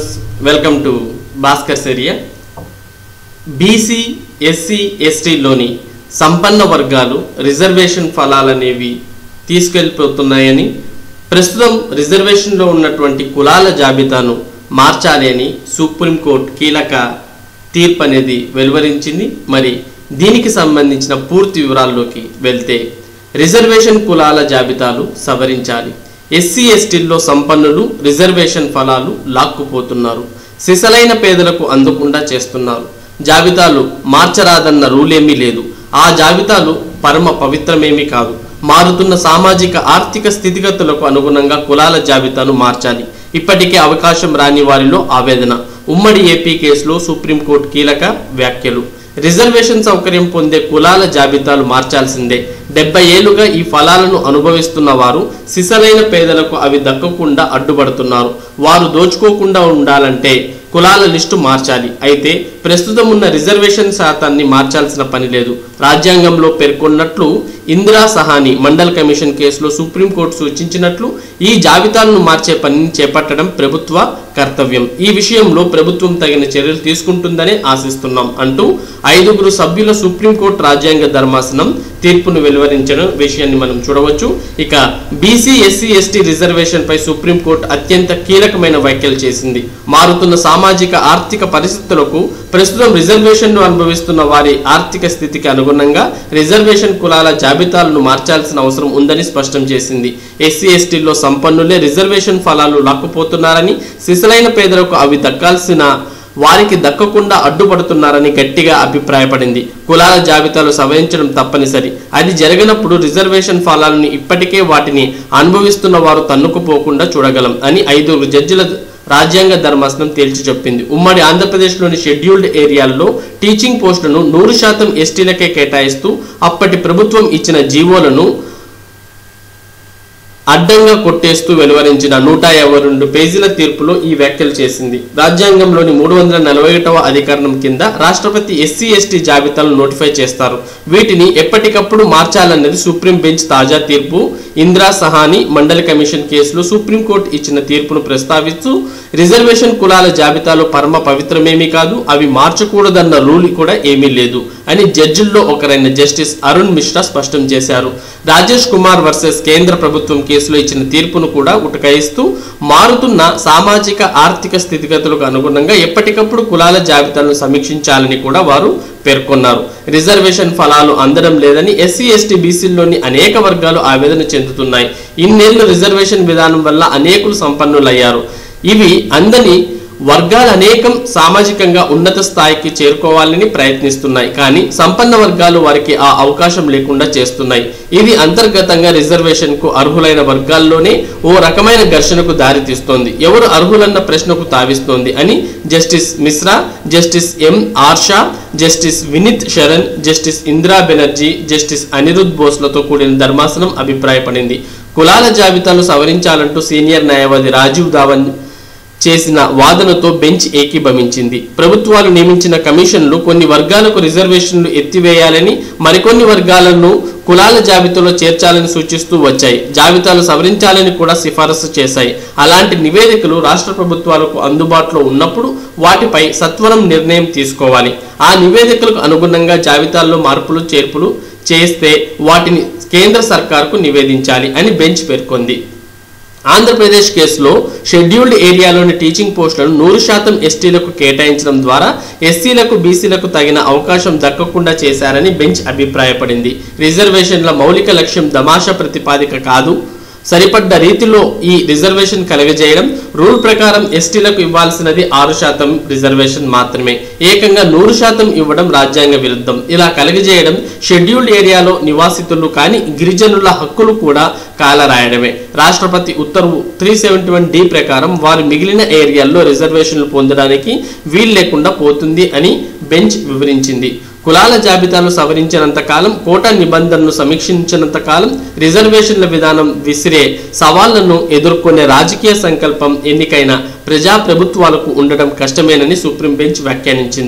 viewers welcome to Bhaskar's area BC SC ఎస్టీలోని సంపన్న వర్గాలు రిజర్వేషన్ ఫలాలనేవి తీసుకెళ్ళిపోతున్నాయని ప్రస్తుతం రిజర్వేషన్లో ఉన్నటువంటి కులాల జాబితాను మార్చాలి అని సుప్రీంకోర్టు కీలక తీర్పు అనేది వెలువరించింది మరి దీనికి సంబంధించిన పూర్తి వివరాల్లోకి వెళ్తే రిజర్వేషన్ కులాల జాబితాలు సవరించాలి ఎస్సీ ఎస్టీల్లో సంపన్నులు రిజర్వేషన్ ఫలాలు లాక్కుపోతున్నారు సిసలైన పేదలకు అందకుండా చేస్తున్నారు జాబితాలు మార్చరాదన్న రూలేమీ లేదు ఆ జాబితాలు పరమ పవిత్రమేమీ కాదు మారుతున్న సామాజిక ఆర్థిక స్థితిగతులకు అనుగుణంగా కులాల జాబితాను మార్చాలి ఇప్పటికే అవకాశం రాని వారిలో ఆవేదన ఉమ్మడి ఏపీ కేసులో సుప్రీంకోర్టు కీలక వ్యాఖ్యలు రిజర్వేషన్ సౌకర్యం పొందే కులాల జాబితాలు మార్చాల్సిందే డెబ్బై ఏళ్లుగా ఈ ఫలాలను అనుభవిస్తున్న వారు సిసలైన పేదలకు అవి దక్కకుండా అడ్డుపడుతున్నారు వారు దోచుకోకుండా ఉండాలంటే కులాల లిస్టు మార్చాలి అయితే ప్రస్తుతం ఉన్న రిజర్వేషన్ శాతాన్ని మార్చాల్సిన పని లేదు రాజ్యాంగంలో పేర్కొన్నట్లు ఇందిరా సహాని మండల్ కమిషన్ కేసులో సుప్రీంకోర్టు సూచించినట్లు ఈ జాబితాలను మార్చే పనిని చేపట్టడం ప్రభుత్వ కర్తవ్యం ఈ విషయంలో ప్రభుత్వం తగిన చర్యలు తీసుకుంటుందని ఆశిస్తున్నాం అంటూ ఐదుగురు సభ్యుల సుప్రీంకోర్టు రాజ్యాంగ ధర్మాసనం తీర్పును వెలువరించిన విషయాన్ని మనం చూడవచ్చు ఇక బీసీ ఎస్సీ ఎస్టీ రిజర్వేషన్ పై సుప్రీంకోర్టు అత్యంత కీలకమైన వ్యాఖ్యలు చేసింది మారుతున్న సామాజిక ఆర్థిక పరిస్థితులకు ప్రస్తుతం రిజర్వేషన్ను అనుభవిస్తున్న వారి ఆర్థిక స్థితికి అనుగుణంగా రిజర్వేషన్ కులాల జాబితాలను మార్చాల్సిన అవసరం ఉందని స్పష్టం చేసింది ఎస్సీ ఎస్టీల్లో సంపన్నులే రిజర్వేషన్ ఫలాలు లాక్కుపోతున్నారని సిసలైన పేదలకు అవి దక్కాల్సిన వారికి దక్కకుండా అడ్డుపడుతున్నారని గట్టిగా అభిప్రాయపడింది కులాల జాబితాలు సవరించడం తప్పనిసరి అది జరగనప్పుడు రిజర్వేషన్ ఫలాలను ఇప్పటికే వాటిని అనుభవిస్తున్న వారు తన్నుకుపోకుండా చూడగలం అని ఐదుగురు జడ్జిల రాజ్యాంగ ధర్మాసనం తేల్చి చెప్పింది ఉమ్మడి ఆంధ్రప్రదేశ్లోని షెడ్యూల్డ్ ఏరియాల్లో టీచింగ్ పోస్టులను నూరు శాతం ఎస్టీలకే కేటాయిస్తూ అప్పటి ప్రభుత్వం ఇచ్చిన జీవోలను అడ్డంగా కొట్టేస్తూ వెలువరించిన నూట యాభై రెండు పేజీల తీర్పులో ఈ వ్యాఖ్యలు చేసింది రాజ్యాంగంలోని మూడు వందల నలభై ఒకటవ అధికరణం కింద రాష్ట్రపతి ఎస్సీ ఎస్టీ జాబితాలను నోటిఫై చేస్తారు వీటిని ఎప్పటికప్పుడు మార్చాలన్నది సుప్రీం బెంచ్ తాజా తీర్పు ఇందిరా సహాని మండలి కమిషన్ కేసులో సుప్రీంకోర్టు ఇచ్చిన తీర్పును ప్రస్తావిస్తూ రిజర్వేషన్ కులాల జాబితాలో పరమ పవిత్రమేమీ కాదు అవి మార్చకూడదన్న రూల్ కూడా ఏమీ లేదు అని జడ్జిల్లో ఒకరైన జస్టిస్ అరుణ్ మిశ్రా స్పష్టం చేశారు రాజేష్ కుమార్ వర్సెస్ కేంద్ర ప్రభుత్వం కేసులో ఇచ్చిన తీర్పును కూడా ఉటకాయిస్తూ మారుతున్న సామాజిక ఆర్థిక స్థితిగతులకు అనుగుణంగా ఎప్పటికప్పుడు కులాల జాబితాలను సమీక్షించాలని కూడా వారు పేర్కొన్నారు రిజర్వేషన్ ఫలాలు అందడం లేదని ఎస్సీ ఎస్టీ బీసీల్లోని అనేక వర్గాలు ఆవేదన చెందుతున్నాయి ఇన్నేళ్ల రిజర్వేషన్ విధానం వల్ల అనేకులు సంపన్నులయ్యారు ఇవి అందని వర్గాలు అనేకం సామాజికంగా ఉన్నత స్థాయికి చేరుకోవాలని ప్రయత్నిస్తున్నాయి కానీ సంపన్న వర్గాలు వారికి ఆ అవకాశం లేకుండా చేస్తున్నాయి ఇది అంతర్గతంగా రిజర్వేషన్ కు అర్హులైన వర్గాల్లోనే ఓ రకమైన ఘర్షణకు దారితీస్తోంది ఎవరు అర్హులన్న ప్రశ్నకు తావిస్తోంది అని justice Mishra justice M R Shah justice Vineet Saran justice Indira Banerjee justice Anirudh బోస్లతో కూడిన ధర్మాసనం అభిప్రాయపడింది కులాల జాబితాను సవరించాలంటూ సీనియర్ న్యాయవాది రాజీవ్ ధావన్ చేసిన వాదనతో బెంచ్ ఏకీభవించింది ప్రభుత్వాలు నియమించిన కమిషన్లు కొన్ని వర్గాలకు రిజర్వేషన్లు ఎత్తివేయాలని మరికొన్ని వర్గాలను కులాల జాబితాలో చేర్చాలని సూచిస్తూ వచ్చాయి జాబితాలు సవరించాలని కూడా సిఫారసు చేశాయి అలాంటి నివేదికలు రాష్ట్ర ప్రభుత్వాలకు అందుబాటులో ఉన్నప్పుడు వాటిపై సత్వరం నిర్ణయం తీసుకోవాలి ఆ నివేదికలకు అనుగుణంగా జాబితాల్లో మార్పులు చేర్పులు చేస్తే వాటిని కేంద్ర సర్కార్కు నివేదించాలి అని బెంచ్ పేర్కొంది ఆంధ్రప్రదేశ్ కేసులో షెడ్యూల్డ్ ఏరియాలోని టీచింగ్ పోస్టులను నూరు శాతం ఎస్టీలకు కేటాయించడం ద్వారా ఎస్సీలకు బీసీలకు తగిన అవకాశం దక్కకుండా చేశారని బెంచ్ అభిప్రాయపడింది రిజర్వేషన్ల మౌలిక లక్ష్యం దమాషా ప్రతిపాదిక కాదు సరిపడ్డ రీతిలో ఈ రిజర్వేషన్ కలగజేయడం రూల్ ప్రకారం ఎస్టీలకు ఇవ్వాల్సినది ఆరు శాతం రిజర్వేషన్ మాత్రమే ఏకంగా నూరు శాతం ఇవ్వడం రాజ్యాంగ విరుద్ధం ఇలా కలగజేయడం షెడ్యూల్డ్ ఏరియాలో నివాసితులు కానీ గిరిజనుల హక్కులు కూడా కాలరాయడమే రాష్ట్రపతి ఉత్తర్వు త్రీ సెవెంటీ వన్ డి ప్రకారం వారు మిగిలిన ఏరియాల్లో రిజర్వేషన్లు పొందడానికి వీలు లేకుండా పోతుంది అని బెంచ్ వివరించింది కులాల జాబితాను సవరించినంత కాలం కోటా నిబంధనను సమీక్షించినంత కాలం రిజర్వేషన్ల విధానం విసిరే సవాళ్లను ఎదుర్కొనే రాజకీయ సంకల్పం ఎన్నికైన ప్రజా ప్రభుత్వాలకు ఉండడం కష్టమేనని సుప్రీం బెంచ్ వ్యాఖ్యానించింది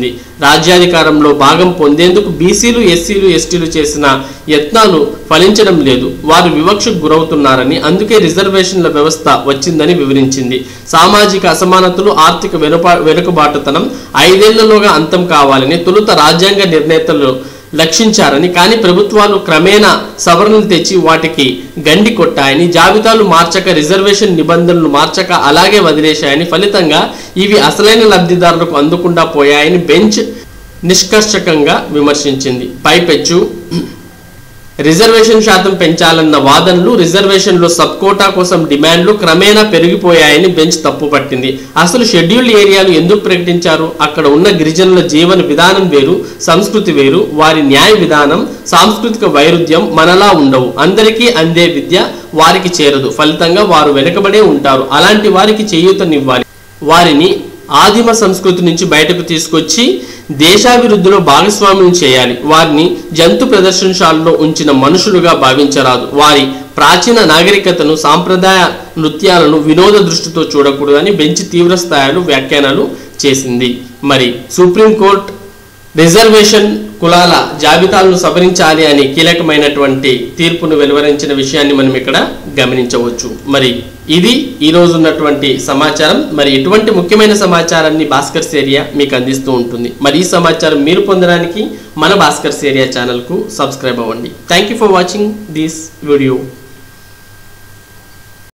రాజ్యాధికారంలో భాగం పొందేందుకు బీసీలు ఎస్సీలు ఎస్టీలు చేసిన యత్నాలు ఫలించడం లేదు వారు వివక్షకు గురవుతున్నారని అందుకే రిజర్వేషన్ల వ్యవస్థ వచ్చిందని వివరించింది సామాజిక అసమానతలు ఆర్థిక వెనుపా వెనుకబాటుతనం ఐదేళ్లలోగా అంతం కావాలని తొలుత రాజ్యాంగ నిర్ణేతలు లక్షించారని కానీ ప్రభుత్వాలు క్రమేణా సవరణలు తెచ్చి వాటికి గండి కొట్టాయని జాబితాలు మార్చక రిజర్వేషన్ నిబంధనలు మార్చక అలాగే వదిలేశాయని ఫలితంగా ఇవి అసలైన లబ్ధిదారులకు అందకుండా పోయాయని బెంచ్ నిష్కర్షకంగా విమర్శించింది పైపెచ్చు రిజర్వేషన్ శాతం పెంచాలన్న వాదనలు రిజర్వేషన్లో సబ్ కోటా కోసం డిమాండ్లు క్రమేణా పెరిగిపోయాయని బెంచ్ తప్పుపట్టింది అసలు షెడ్యూల్డ్ ఏరియాలు ఎందుకు ప్రకటించారు అక్కడ ఉన్న గిరిజనుల జీవన విధానం వేరు సంస్కృతి వేరు వారి న్యాయ విధానం సాంస్కృతిక వైరుధ్యం మనలా ఉండవు అందరికీ అందే విద్య వారికి చేరదు ఫలితంగా వారు వెనుకబడే ఉంటారు అలాంటి వారికి చేయూతనివ్వాలి వారిని ఆదిమ సంస్కృతి నుంచి బయటకు తీసుకొచ్చి దేశాభివృద్ధిలో భాగస్వామ్యం చేయాలి వారిని జంతు ప్రదర్శనశాలలో ఉంచిన మనుషులుగా భావించరాదు వారి ప్రాచీన నాగరికతను సాంప్రదాయ నృత్యాలను వినోద దృష్టితో చూడకూడదని బెంచ్ తీవ్ర స్థాయిలో వ్యాఖ్యానాలు చేసింది మరి సుప్రీంకోర్టు రిజర్వేషన్ కులాల జాబితాలను సవరించాలి అని కీలకమైనటువంటి తీర్పును వెలువరించిన విషయాన్ని మనం ఇక్కడ గమనించవచ్చు మరి ఇది ఈ రోజు ఉన్నటువంటి సమాచారం మరి ఇటువంటి ముఖ్యమైన సమాచారాన్ని భాస్కర్స్ ఏరియా మీకు అందిస్తూ ఉంటుంది మరి ఈ సమాచారం మీరు పొందడానికి మన భాస్కర్స్ ఏరియా ఛానల్కు సబ్స్క్రైబ్ అవ్వండి thank you for watching this video